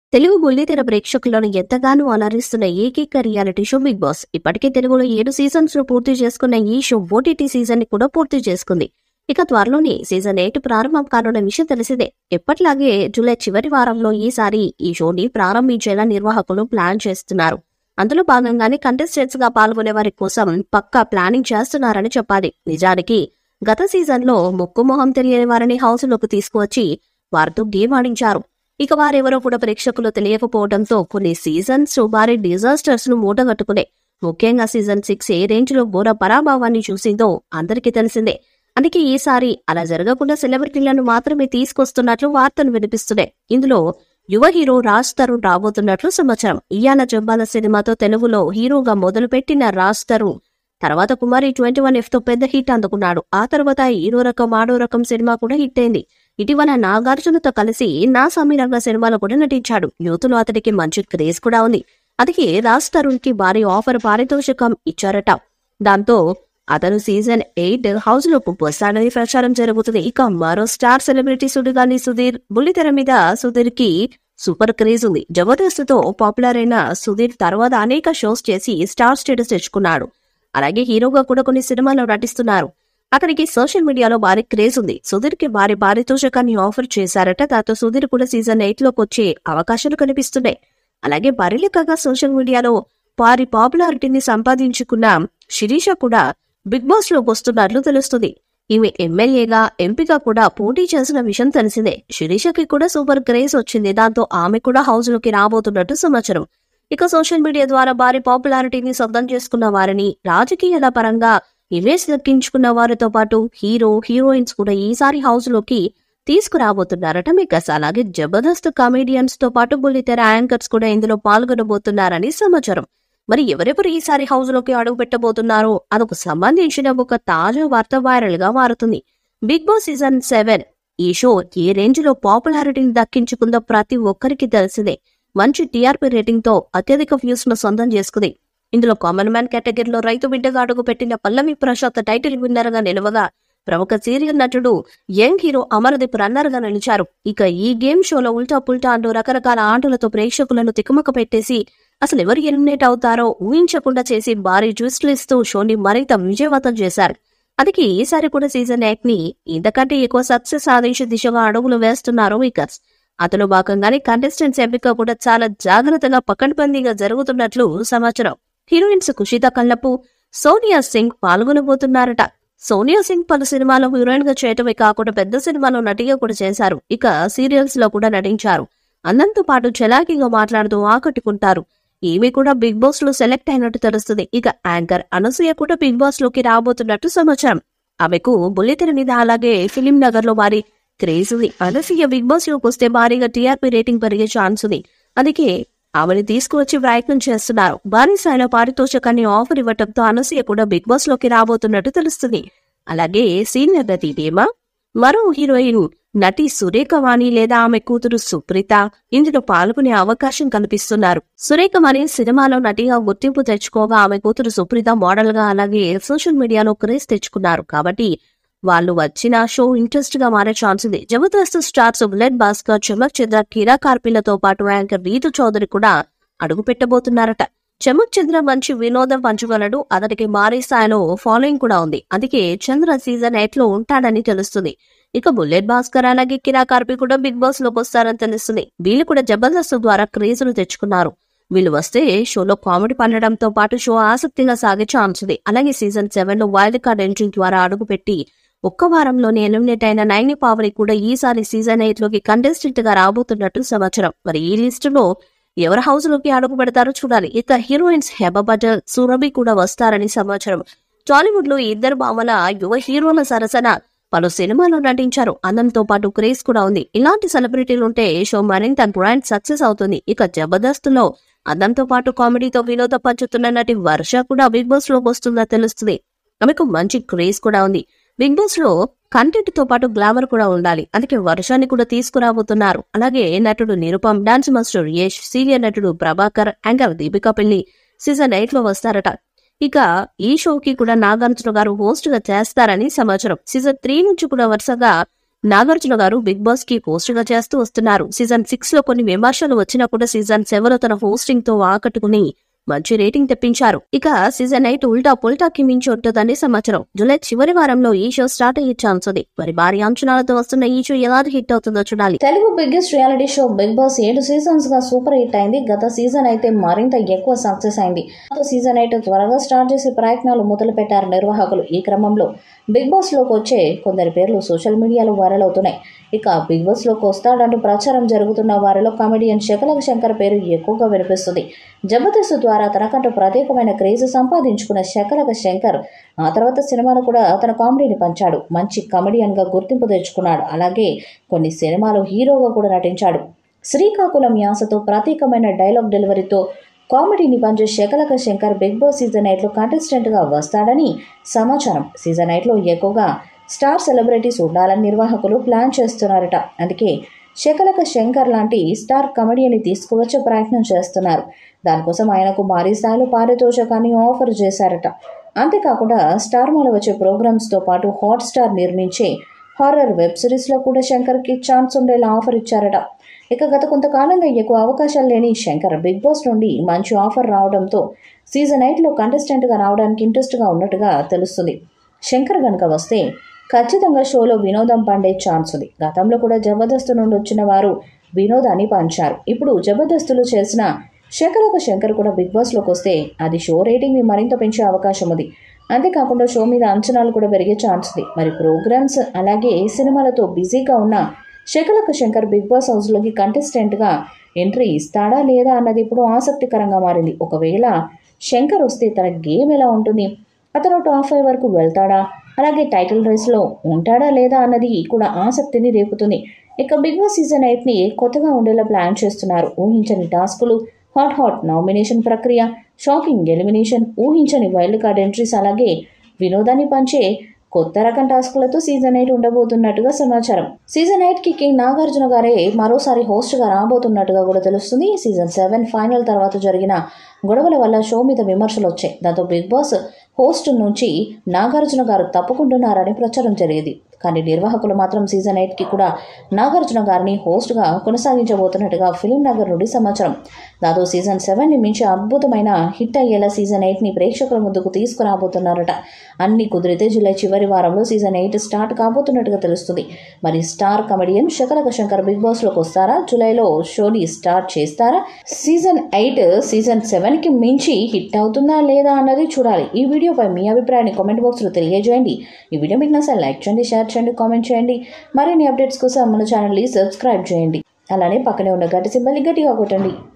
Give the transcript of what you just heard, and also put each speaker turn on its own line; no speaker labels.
తెలుగు బుల్లితెర ప్రేక్షకులను ఎంతగానో అలరిస్తున్న ఏకైక రియాలిటీ షో బిగ్ బాస్ ఇప్పటికే తెలుగులో ఏడు సీజన్స్ ను పూర్తి చేసుకున్న ఈ షో ఓటీటీ సీజన్ ని కూడా పూర్తి చేసుకుంది ఇక త్వరలోనే సీజన్ ఎయిట్ ప్రారంభం కానున్న విషయం తెలిసిందే ఎప్పటిలాగే జూలై చివరి వారంలో ఈసారి ఈ షోని ప్రారంభించేలా నిర్వాహకులు ప్లాన్ చేస్తున్నారు అందులో భాగంగానే కంటెస్టెంట్స్ గా పాల్గొనే వారి కోసం పక్కా ప్లానింగ్ చేస్తున్నారని చెప్పాలి నిజానికి గత సీజన్ లో ముక్కు మొహం తెలియని వారిని హౌస్ లోకి తీసుకువచ్చి వారితో గేమ్ ఆడించారు ఇక వారెవరో కూడా ప్రేక్షకులు తెలియకపోవడంతో కొన్ని సీజన్స్ వారి డిజాస్టర్స్ ను మూటగట్టుకునే ముఖ్యంగా సీజన్ సిక్స్ ఏ రేంజ్ లో ఘోర పరాభావాన్ని చూసిందో అందరికీ తెలిసిందే అందుకే ఈసారి అలా జరగకుండా సెలబ్రిటీలను మాత్రమే తీసుకొస్తున్నట్లు వార్తలు వినిపిస్తున్నాయి ఇందులో యువ హీరో రాజ్ తరుణ్ రాబోతున్నట్లు సమాచారం ఇయాల జంబాల సినిమాతో తెలుగులో హీరోగా మొదలుపెట్టిన రాజ్ తరుణ్ తర్వాత కుమారి ట్వంటీ వన్ ఎఫ్ తో పెద్ద హిట్ అందుకున్నాడు ఆ తర్వాత హీరో రకం ఆడో రకం సినిమా కూడా హిట్ అయింది ఇటీవల నాగార్జునతో కలిసి నా సమీరంగ సినిమాలో కూడా నటించాడు యూత్లో అతడికి మంచి క్రేజ్ కూడా ఉంది అందుకే రాజ్ తరుణ్ కి భారీ ఆఫర్ పారితోషికం ఇచ్చారట దాంతో అతను సీజన్ ఎయిట్ హౌస్ లోకి వస్తాడని ప్రచారం జరుగుతుంది ఇక మరో స్టార్ సెలబ్రిటీ సుడిగాలి సుధీర్ బుల్లితెర మీద సుధీర్ కి సూపర్ క్రేజ్ ఉంది జబర్దస్త్ తో పాపులర్ అయిన సుధీర్ తర్వాత అనేక షోస్ చేసి స్టార్ స్టేటస్ తెచ్చుకున్నాడు అలాగే హీరోగా కూడా కొన్ని సినిమాల్లో నటిస్తున్నారు అతనికి సోషల్ మీడియాలో భారీ క్రేజ్ ఉంది సుధీర్ కి భారీ పారితోషికాన్ని ఆఫర్ చేశారట దాంతో సుధీర్ కూడా సీజన్ ఎయిట్ లోకి వచ్చే అవకాశాలు కనిపిస్తున్నాయి అలాగే బరిలెక్కగా సోషల్ మీడియాలో వారి పాపులారిటీని సంపాదించుకున్న శిరీష కూడా బిగ్ బాస్ లోకి వస్తున్నట్లు తెలుస్తుంది ఈమె ఎమ్మెల్యేగా ఎంపీగా కూడా పోటీ చేసిన విషయం తెలిసిందే శిరీషకి కూడా సూపర్ క్రేజ్ వచ్చింది దాంతో ఆమె కూడా హౌస్ లోకి రాబోతున్నట్టు సమాచారం ఇక సోషల్ మీడియా ద్వారా భారీ పాపులారిటీని సొంతం చేసుకున్న వారిని రాజకీయాల పరంగా ఇమేజ్ దక్కించుకున్న వారితో పాటు హీరో హీరోయిన్స్ కూడా ఈసారి హౌస్ లోకి తీసుకురాబోతున్నారట మీకు అలాగే జబర్దస్త్ కామెడియన్స్ తో పాటు బుల్లితెర యాంకర్స్ కూడా ఇందులో పాల్గొనబోతున్నారని సమాచారం మరి ఎవరెవరు ఈసారి హౌస్ లోకి అడుగు పెట్టబోతున్నారో అదొక సంబంధించిన ఒక తాజా వార్త వైరల్ గా మారుతుంది బిగ్ బాస్ సీజన్ సెవెన్ ఈ షో ఏ రేంజ్ లో పాపులారిటీని దక్కించుకుందో ప్రతి ఒక్కరికి తెలిసిందే మంచి టీఆర్పీ రేటింగ్ తో అత్యధిక వ్యూస్ ను సొంతం చేసుకుంది ఇందులో కామన్ మ్యాన్ కేటగిరీలో రైతు బిడ్డగా అడుగు పెట్టిన పల్లవి ప్రశాంత్ టైటిల్ విన్నర్ గా నిలవగా ప్రముఖ సీరియల్ నటుడు యంగ్ హీరో అమరదీప్ రన్నర్ గా నిలిచారు ఇక ఈ గేమ్ షోలో ఉల్టా పుల్టా అంటూ రకరకాల ఆటలతో ప్రేక్షకులను తికమక పెట్టేసి అసలు ఎవరు ఎలిమినేట్ అవుతారో ఊహించకుండా చేసి భారీ ట్విస్టులు ఇస్తూ షోని మరింత విజయవంతం చేశారు అందుకే ఈసారి కూడా సీజన్ ఎయిట్ ని ఇంతకంటే ఎక్కువ సక్సెస్ సాధించే దిశగా అడుగులు వేస్తున్నారు వీకర్స్ అందులో భాగంగానే కంటెస్టెంట్స్ ఎంపిక కూడా చాలా జాగ్రత్తగా పకడ్బందీగా జరుగుతున్నట్లు సమాచారం హీరోయిన్స్ కుషిత కల్లపు సోనియా సింగ్ పాల్గొనబోతున్నారట సోనియా సింగ్ పలు సినిమాలో హీరోయిన్ గా చేయటమే కాకుండా పెద్ద సినిమాలో నటిగా కూడా చేశారు ఇక సీరియల్స్ లో కూడా నటించారు అందంతో పాటు చలాకీగా మాట్లాడుతూ ఆకట్టుకుంటారు ఈమె కూడా బిగ్ బాస్ లో సెలెక్ట్ అయినట్టు తెలుస్తుంది ఇక యాంకర్ అనసూయ కూడా బిగ్ బాస్ లోకి రాబోతున్నట్టు సమాచారం ఆమెకు బుల్లితెర మీద అలాగే ఫిలిం నగర్ లో భారీ క్రేజ్ ఉంది అనసూయ బిగ్ బాస్ లోకి వస్తే భారీగా టీఆర్పీ రేటింగ్ పెరిగే ఛాన్స్ ఉంది అందుకే ఆమెను తీసుకువచ్చి ప్రయత్నం చేస్తున్నారు భారీ స్థాయిలో పారితోషికాన్ని ఆఫర్ ఇవ్వటంతో అనసూయ కూడా బిగ్ బాస్ లోకి రాబోతున్నట్టు తెలుస్తుంది అలాగే సీనియర్ నటి ధీమా మరో హీరోయిన్ నటి సురేఖవాణి లేదా ఆమె కూతురు సుప్రీత ఇందులో పాల్గొనే అవకాశం కల్పిస్తున్నారు సురేఖవాణి సినిమాలో నటిగా గుర్తింపు తెచ్చుకోగా ఆమె కూతురు సుప్రీత మోడల్ గా అలాగే సోషల్ మీడియాలో క్రేజ్ తెచ్చుకున్నారు కాబట్టి వాళ్ళు వచ్చిన షో ఇంట్రెస్ట్ గా మారే ఛాన్స్ ఉంది జబర్దస్త్ స్టార్స్ బుల్లెట్ భాస్కర్ చమక్ చంద్ర కీరా కార్పిలతో పాటు యాంకర్ రీతు చౌదరి కూడా అడుగు పెట్టబోతున్నారట చమక్ చంద్ర మంచి వినోదం పంచగలడు అతనికి భారీ స్థాయిలో ఫాలోయింగ్ కూడా ఉంది అందుకే చంద్ర సీజన్ ఎయిట్ లో ఉంటాడని తెలుస్తుంది ఇక బుల్లెట్ భాస్కర్ అలాగే కిరా కార్పి కూడా బిగ్ బాస్ లోకి వస్తారని తెలుస్తుంది వీళ్ళు కూడా జబర్దస్త్ ద్వారా క్రేజ్ను తెచ్చుకున్నారు వీళ్ళు వస్తే షోలో కామెడీ పండడంతో పాటు షో ఆసక్తిగా సాగే ఛాన్స్ ఉంది అలాగే సీజన్ సెవెన్ లో వైల్డ్ కార్డ్ ఎంట్రీ ద్వారా అడుగుపెట్టి ఒక్క వారంలోనే ఎలిమినేట్ అయిన నైని పావని కూడా ఈసారి సీజన్ ఎయిట్ లోకి కంటెస్టెంట్ గా రాబోతున్నట్టు సమాచారం మరి ఈ లిస్టులో ఎవరి హౌస్ లోకి అడుగు పెడతారో చూడాలి ఇక హీరోయిన్స్ హెబ బటల్ సురభి కూడా వస్తారని సమాచారం టాలీవుడ్ లో ఇద్దరు భామల యువ హీరోల సరసన పలు సినిమాల్లో నటించారు అందంతో పాటు క్రేజ్ కూడా ఉంది ఇలాంటి సెలబ్రిటీలు ఉంటే షో మరింత గ్రాండ్ సక్సెస్ అవుతుంది ఇక జబర్దస్త్ లో అందంతో పాటు కామెడీతో వినోద పంచుతున్న నటి వర్ష కూడా బిగ్ బాస్ లోకి వస్తుందా తెలుస్తుంది ఆమెకు మంచి క్రేజ్ కూడా ఉంది బిగ్ బాస్ లో కంటెంట్ తో పాటు గ్లామర్ కూడా ఉండాలి అందుకే వర్షాన్ని కూడా తీసుకురాబోతున్నారు అలాగే నటుడు Nirupam dance master Yash senior నటుడు ప్రభాకర్ యాంకర్ దీపికా పెళ్లి సీజన్ ఎయిట్ లో వస్తారట ఇక ఈ షోకి కూడా నాగార్జున గారు హోస్ట్ గా చేస్తారని సమాచారం సీజన్ త్రీ నుంచి కూడా వరుసగా నాగార్జున గారు బిగ్ బాస్ కి హోస్ట్ గా చేస్తూ వస్తున్నారు సీజన్ సిక్స్ లో కొన్ని విమర్శలు వచ్చినా కూడా సీజన్ సెవెన్ లో తన హోస్టింగ్ తో ఆకట్టుకుని మంచి రేటింగ్ తెప్పించారు ఇక సీజన్ ఎయిట్ ఉల్టా పుల్టాకి మించి ఉంటుందని సమాచారం జూలై చివరి వారంలో ఈ షో స్టార్ట్ అయ్యే ఛాన్స్ ఉంది మరి భారీ అంచనాలతో వస్తున్న ఈ షో ఎలా హిట్ అవుతుందో చూడాలి
తెలుగు biggest reality show Bigg Boss ఏడు సీజన్స్ గా సూపర్ హిట్ అయింది గత సీజన్ అయితే మరింత ఎక్కువ సక్సెస్ అయింది గత సీజన్ అయితే త్వరగా స్టార్ట్ చేసే ప్రయత్నాలు మొదలు పెట్టారు నిర్వాహకులు ఈ క్రమంలో బిగ్ బాస్ లోకి వచ్చే కొందరి పేర్లు సోషల్ మీడియాలో వైరల్ అవుతున్నాయి ఇక బిగ్ బాస్ లోకి వస్తాడంటూ ప్రచారం జరుగుతున్న వారిలో కామెడియన్ శకలక శంకర్ పేరు ఎక్కువగా వినిపిస్తుంది జబర్దస్త్ ద్వారా తనకంటూ ప్రత్యేకమైన క్రేజ్ సంపాదించుకున్న శకలక శంకర్ ఆ తర్వాత సినిమాలో కూడా తన కామెడీని పంచాడు మంచి కమెడియన్ గా గుర్తింపు తెచ్చుకున్నాడు అలాగే కొన్ని సినిమాలు హీరోగా కూడా నటించాడు శ్రీకాకుళం యాసతో ప్రత్యేకమైన డైలాగ్ డెలివరీతో కామెడీని పంచే Shakalaka Shankar Bigg Boss season ఎయిట్లో కంటెస్టెంట్గా వస్తాడని సమాచారం సీజన్ ఎయిట్లో ఎక్కువగా స్టార్ సెలబ్రిటీస్ ఉండాలని నిర్వాహకులు ప్లాన్ చేస్తున్నారట అందుకే శకలక శంకర్ లాంటి స్టార్ కమెడియన్ని తీసుకువచ్చే ప్రయత్నం చేస్తున్నారు దానికోసం ఆయనకు భారీ స్థాయిలో పారితోషకాన్ని ఆఫర్ చేశారట అంతేకాకుండా స్టార్ మాల వచ్చే ప్రోగ్రామ్స్తో పాటు హాట్ స్టార్ నిర్మించే హారర్ వెబ్ సిరీస్లో కూడా శంకర్కి ఛాన్స్ ఉండేలా ఆఫర్ ఇచ్చారట ఇక గత కొంతకాలంగా ఎక్కువ అవకాశాలు లేని శంకర్ బిగ్ బాస్ నుండి మంచి ఆఫర్ రావడంతో సీజన్ ఎయిట్లో కంటెస్టెంట్గా రావడానికి ఇంట్రెస్ట్గా ఉన్నట్టుగా తెలుస్తుంది శంకర్ గనుక వస్తే ఖచ్చితంగా షోలో వినోదం పండే ఛాన్స్ ఉంది గతంలో కూడా జబర్దస్త్ నుండి వచ్చిన వారు వినోదాన్ని పంచారు ఇప్పుడు జబర్దస్తులు చేసిన శంకరొక శంకర్ కూడా బిగ్ బాస్లోకి వస్తే అది షో రేటింగ్ని మరింత పెంచే అవకాశం ఉంది అంతేకాకుండా షో మీద అంచనాలు కూడా పెరిగే ఛాన్స్ ఉంది మరి ప్రోగ్రామ్స్ అలాగే సినిమాలతో బిజీగా ఉన్న శకలక శంకర్ బిగ్ బాస్ హౌస్లోకి కంటెస్టెంట్గా ఎంట్రీ ఇస్తాడా లేదా అన్నది ఇప్పుడు ఆసక్తికరంగా మారింది ఒకవేళ శంకర్ వస్తే తన గేమ్ ఎలా ఉంటుంది అతను టాప్ ఫైవ్ వరకు వెళ్తాడా అలాగే టైటిల్ రేస్లో ఉంటాడా లేదా అన్నది కూడా ఆసక్తిని రేపుతుంది ఇక బిగ్ బాస్ సీజన్ ఎయిట్ని కొత్తగా ఉండేలా ప్లాన్ చేస్తున్నారు ఊహించని టాస్కులు హాట్ హాట్ నామినేషన్ ప్రక్రియ షాకింగ్ ఎలిమినేషన్ ఊహించని వైల్డ్ కార్డ్ ఎంట్రీస్ అలాగే వినోదాన్ని పంచే కొత్త రకం టాస్కులతో సీజన్ ఎయిట్ ఉండబోతున్నట్టుగా సమాచారం సీజన్ ఎయిట్ కి కింగ్ నాగార్జున గారే మరోసారి హోస్ట్ గా రాబోతున్నట్టుగా కూడా తెలుస్తుంది సీజన్ సెవెన్ ఫైనల్ తర్వాత జరిగిన గొడవల వల్ల షో మీద విమర్శలు వచ్చాయి దాంతో బిగ్ బాస్ హోస్ట్ నుంచి నాగార్జున గారు తప్పుకుంటున్నారని ప్రచారం జరిగేది కానీ నిర్వాహకులు మాత్రం సీజన్ ఎయిట్కి కూడా నాగార్జున గారిని హోస్ట్గా కొనసాగించబోతున్నట్టుగా ఫిలిం నగర్ నుండి సమాచారం దాంతో సీజన్ సెవెన్ని మించి అద్భుతమైన హిట్ అయ్యేలా సీజన్ ఎయిట్ని ప్రేక్షకుల ముందుకు తీసుకురాబోతున్నారట అన్ని కుదిరితే జూలై చివరి వారంలో సీజన్ ఎయిట్ స్టార్ట్ కాబోతున్నట్టుగా తెలుస్తుంది మరి star comedian Shakalaka Shankar Bigg బాస్లోకి వస్తారా జూలైలో షోని స్టార్ట్ చేస్తారా సీజన్ ఎయిట్ సీజన్ సెవెన్కి మించి హిట్ అవుతుందా లేదా అన్నది చూడాలి ఈ వీడియోపై మీ అభిప్రాయాన్ని కామెంట్ బాక్స్లో తెలియజేయండి ఈ వీడియో మీకు నచ్చా లైక్ చేయండి షేర్ చేయండి కామెంట్ చేయండి మరిన్ని అప్డేట్స్ కోసం మన ఛానల్ని సబ్స్క్రైబ్ చేయండి అలానే పక్కనే ఉన్న గట్టి సింబల్ని గట్టిగా కొట్టండి